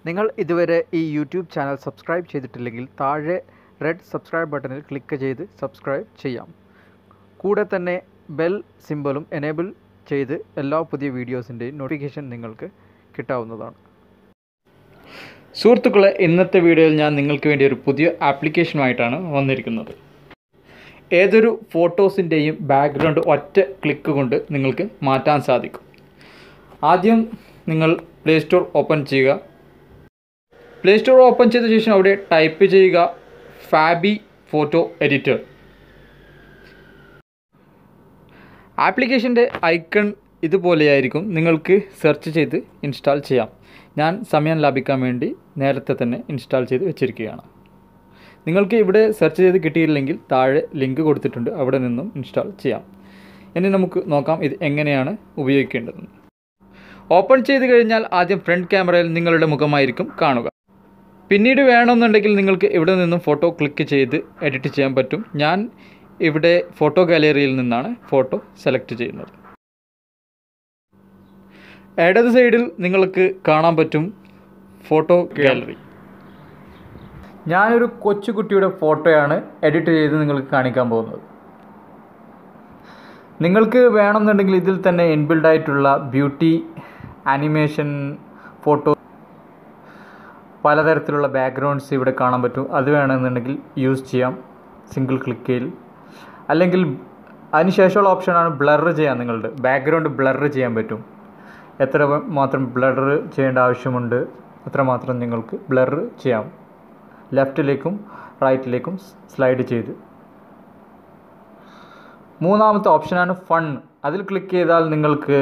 നിങ്ങൾ ഇതുവരെ ഈ യൂട്യൂബ് ചാനൽ സബ്സ്ക്രൈബ് ചെയ്തിട്ടില്ലെങ്കിൽ താഴെ റെഡ് സബ്സ്ക്രൈബ് ബട്ടണിൽ ക്ലിക്ക് ചെയ്ത് സബ്സ്ക്രൈബ് ചെയ്യാം കൂടെ തന്നെ ബെൽ സിമ്പലും എനേബിൾ ചെയ്ത് എല്ലാ പുതിയ വീഡിയോസിൻ്റെയും നോട്ടിഫിക്കേഷൻ നിങ്ങൾക്ക് കിട്ടാവുന്നതാണ് സുഹൃത്തുക്കളെ ഇന്നത്തെ വീഡിയോയിൽ ഞാൻ നിങ്ങൾക്ക് വേണ്ടി ഒരു പുതിയ ആപ്ലിക്കേഷനുമായിട്ടാണ് വന്നിരിക്കുന്നത് ഏതൊരു ഫോട്ടോസിൻ്റെയും ബാക്ക്ഗ്രൗണ്ട് ഒറ്റ ക്ലിക്ക് കൊണ്ട് നിങ്ങൾക്ക് മാറ്റാൻ സാധിക്കും ആദ്യം നിങ്ങൾ പ്ലേ സ്റ്റോർ ഓപ്പൺ ചെയ്യുക പ്ലേ സ്റ്റോർ ഓപ്പൺ ചെയ്ത ശേഷം അവിടെ ടൈപ്പ് ചെയ്യുക ഫാബി ഫോട്ടോ എഡിറ്റർ ആപ്ലിക്കേഷൻ്റെ ഐക്കൺ ഇതുപോലെയായിരിക്കും നിങ്ങൾക്ക് സെർച്ച് ചെയ്ത് ഇൻസ്റ്റാൾ ചെയ്യാം ഞാൻ സമയം ലാഭിക്കാൻ വേണ്ടി നേരത്തെ തന്നെ ഇൻസ്റ്റാൾ ചെയ്ത് വെച്ചിരിക്കുകയാണ് നിങ്ങൾക്ക് ഇവിടെ സെർച്ച് ചെയ്ത് കിട്ടിയില്ലെങ്കിൽ താഴെ ലിങ്ക് കൊടുത്തിട്ടുണ്ട് അവിടെ നിന്നും ഇൻസ്റ്റാൾ ചെയ്യാം ഇനി നമുക്ക് നോക്കാം ഇത് എങ്ങനെയാണ് ഉപയോഗിക്കേണ്ടതെന്ന് ഓപ്പൺ ചെയ്ത് കഴിഞ്ഞാൽ ആദ്യം ഫ്രണ്ട് ക്യാമറയിൽ നിങ്ങളുടെ മുഖമായിരിക്കും കാണുക പിന്നീട് വേണമെന്നുണ്ടെങ്കിൽ നിങ്ങൾക്ക് ഇവിടെ നിന്നും ഫോട്ടോ ക്ലിക്ക് ചെയ്ത് എഡിറ്റ് ചെയ്യാൻ പറ്റും ഞാൻ ഇവിടെ ഫോട്ടോ ഗാലറിയിൽ നിന്നാണ് ഫോട്ടോ സെലക്ട് ചെയ്യുന്നത് ഇടത് സൈഡിൽ നിങ്ങൾക്ക് കാണാൻ പറ്റും ഫോട്ടോ ഗാലറി ഞാനൊരു കൊച്ചുകുട്ടിയുടെ ഫോട്ടോയാണ് എഡിറ്റ് ചെയ്ത് നിങ്ങൾക്ക് കാണിക്കാൻ പോകുന്നത് നിങ്ങൾക്ക് വേണമെന്നുണ്ടെങ്കിൽ ഇതിൽ തന്നെ ഇൻബിൽഡ് ആയിട്ടുള്ള ബ്യൂട്ടി ആനിമേഷൻ ഫോട്ടോ പലതരത്തിലുള്ള ബാക്ക്ഗ്രൗണ്ട്സ് ഇവിടെ കാണാൻ പറ്റും അത് വേണമെന്നുണ്ടെങ്കിൽ യൂസ് ചെയ്യാം സിംഗിൾ ക്ലിക്കിൽ അല്ലെങ്കിൽ അതിനുശേഷമുള്ള ഓപ്ഷനാണ് ബ്ലർ ചെയ്യാൻ നിങ്ങളുടെ ബാക്ക്ഗ്രൗണ്ട് ബ്ലർ ചെയ്യാൻ പറ്റും എത്ര മാത്രം ബ്ലർ ചെയ്യേണ്ട ആവശ്യമുണ്ട് അത്രമാത്രം നിങ്ങൾക്ക് ബ്ലർ ചെയ്യാം ലെഫ്റ്റിലേക്കും റൈറ്റിലേക്കും സ്ലൈഡ് ചെയ്ത് മൂന്നാമത്തെ ഓപ്ഷനാണ് ഫൺ അതിൽ ക്ലിക്ക് ചെയ്താൽ നിങ്ങൾക്ക്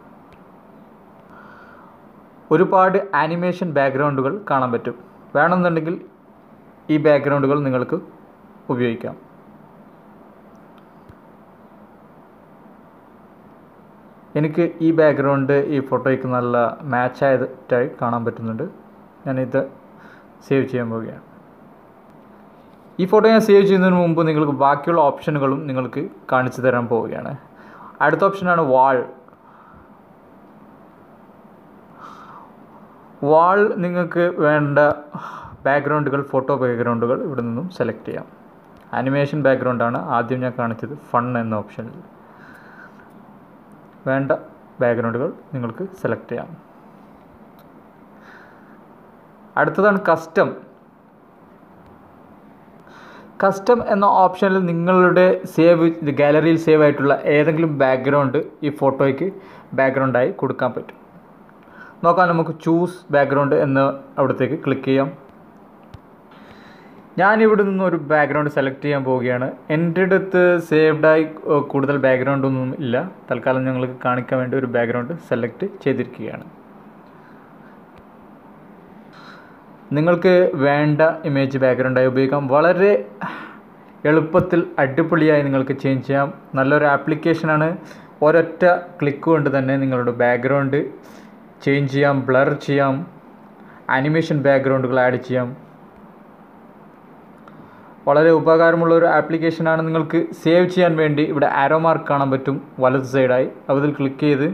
ഒരുപാട് ആനിമേഷൻ ബാക്ക്ഗ്രൗണ്ടുകൾ കാണാൻ പറ്റും വേണമെന്നുണ്ടെങ്കിൽ ഈ ബാക്ക്ഗ്രൗണ്ടുകൾ നിങ്ങൾക്ക് ഉപയോഗിക്കാം എനിക്ക് ഈ ബാക്ക്ഗ്രൗണ്ട് ഈ ഫോട്ടോയ്ക്ക് നല്ല മാച്ചായതായി കാണാൻ പറ്റുന്നുണ്ട് ഞാനിത് സേവ് ചെയ്യാൻ പോവുകയാണ് ഈ ഫോട്ടോ ഞാൻ സേവ് ചെയ്യുന്നതിന് മുമ്പ് നിങ്ങൾക്ക് ബാക്കിയുള്ള ഓപ്ഷനുകളും നിങ്ങൾക്ക് കാണിച്ചു തരാൻ പോവുകയാണ് അടുത്ത ഓപ്ഷനാണ് വാൾ വാൾ നിങ്ങൾക്ക് വേണ്ട ബാക്ക്ഗ്രൗണ്ടുകൾ ഫോട്ടോ ബാക്ക്ഗ്രൗണ്ടുകൾ ഇവിടെ നിന്നും സെലക്ട് ചെയ്യാം ആനിമേഷൻ ബാക്ക്ഗ്രൗണ്ടാണ് ആദ്യം ഞാൻ കാണിച്ചത് ഫൺ എന്ന ഓപ്ഷനിൽ വേണ്ട ബാക്ക്ഗ്രൗണ്ടുകൾ നിങ്ങൾക്ക് സെലക്ട് ചെയ്യാം അടുത്തതാണ് കസ്റ്റം കസ്റ്റം എന്ന ഓപ്ഷനിൽ നിങ്ങളുടെ സേവ് ഗാലറിയിൽ സേവ് ആയിട്ടുള്ള ഏതെങ്കിലും ബാക്ക്ഗ്രൗണ്ട് ഈ ഫോട്ടോയ്ക്ക് ബാക്ക്ഗ്രൗണ്ടായി കൊടുക്കാൻ പറ്റും നോക്കാം നമുക്ക് ചൂസ് ബാക്ക്ഗ്രൗണ്ട് എന്ന് അവിടത്തേക്ക് ക്ലിക്ക് ചെയ്യാം ഞാനിവിടെ നിന്ന് ഒരു ബാക്ക്ഗ്രൗണ്ട് സെലക്ട് ചെയ്യാൻ പോവുകയാണ് എൻ്റെ അടുത്ത് സേവ്ഡായി കൂടുതൽ ബാക്ക്ഗ്രൗണ്ട് ഒന്നും ഇല്ല തൽക്കാലം ഞങ്ങൾക്ക് കാണിക്കാൻ വേണ്ടി ഒരു ബാക്ക്ഗ്രൗണ്ട് സെലക്ട് ചെയ്തിരിക്കുകയാണ് നിങ്ങൾക്ക് വേണ്ട ഇമേജ് ബാക്ക്ഗ്രൗണ്ടായി ഉപയോഗിക്കാം വളരെ എളുപ്പത്തിൽ അടിപൊളിയായി നിങ്ങൾക്ക് ചേഞ്ച് ചെയ്യാം നല്ലൊരു ആപ്ലിക്കേഷനാണ് ഒരൊറ്റ ക്ലിക്ക് കൊണ്ട് തന്നെ നിങ്ങളുടെ ബാക്ക്ഗ്രൗണ്ട് ചേഞ്ച് ചെയ്യാം ബ്ലർ ചെയ്യാം ആനിമേഷൻ ബാക്ക്ഗ്രൗണ്ടുകൾ ആഡ് ചെയ്യാം വളരെ ഉപകാരമുള്ള ഒരു ആപ്ലിക്കേഷനാണ് നിങ്ങൾക്ക് സേവ് ചെയ്യാൻ വേണ്ടി ഇവിടെ ആരോ മാർക്ക് കാണാൻ പറ്റും വലത് സൈഡായി അതിൽ ക്ലിക്ക് ചെയ്ത്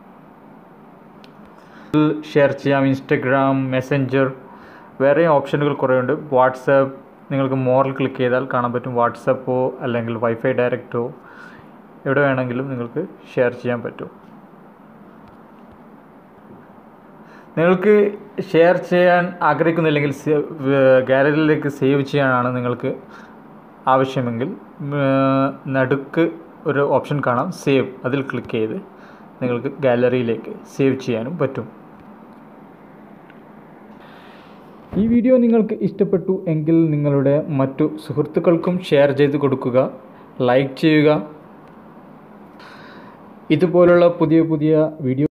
ഷെയർ ചെയ്യാം ഇൻസ്റ്റഗ്രാം മെസ്സഞ്ചർ വേറെയും ഓപ്ഷനുകൾ കുറേ ഉണ്ട് വാട്സപ്പ് നിങ്ങൾക്ക് മോറിൽ ക്ലിക്ക് ചെയ്താൽ കാണാൻ പറ്റും വാട്സപ്പോ അല്ലെങ്കിൽ വൈഫൈ ഡയറക്റ്റോ എവിടെ വേണമെങ്കിലും നിങ്ങൾക്ക് ഷെയർ ചെയ്യാൻ പറ്റും നിങ്ങൾക്ക് ഷെയർ ചെയ്യാൻ ആഗ്രഹിക്കുന്നില്ലെങ്കിൽ ഗാലറിയിലേക്ക് സേവ് ചെയ്യാനാണ് നിങ്ങൾക്ക് ആവശ്യമെങ്കിൽ നടുക്ക് ഒരു ഓപ്ഷൻ കാണാം സേവ് അതിൽ ക്ലിക്ക് ചെയ്ത് നിങ്ങൾക്ക് ഗാലറിയിലേക്ക് സേവ് ചെയ്യാനും പറ്റും ഈ വീഡിയോ നിങ്ങൾക്ക് ഇഷ്ടപ്പെട്ടു എങ്കിൽ നിങ്ങളുടെ മറ്റു സുഹൃത്തുക്കൾക്കും ഷെയർ ചെയ്ത് കൊടുക്കുക ലൈക്ക് ചെയ്യുക ഇതുപോലുള്ള പുതിയ പുതിയ വീഡിയോ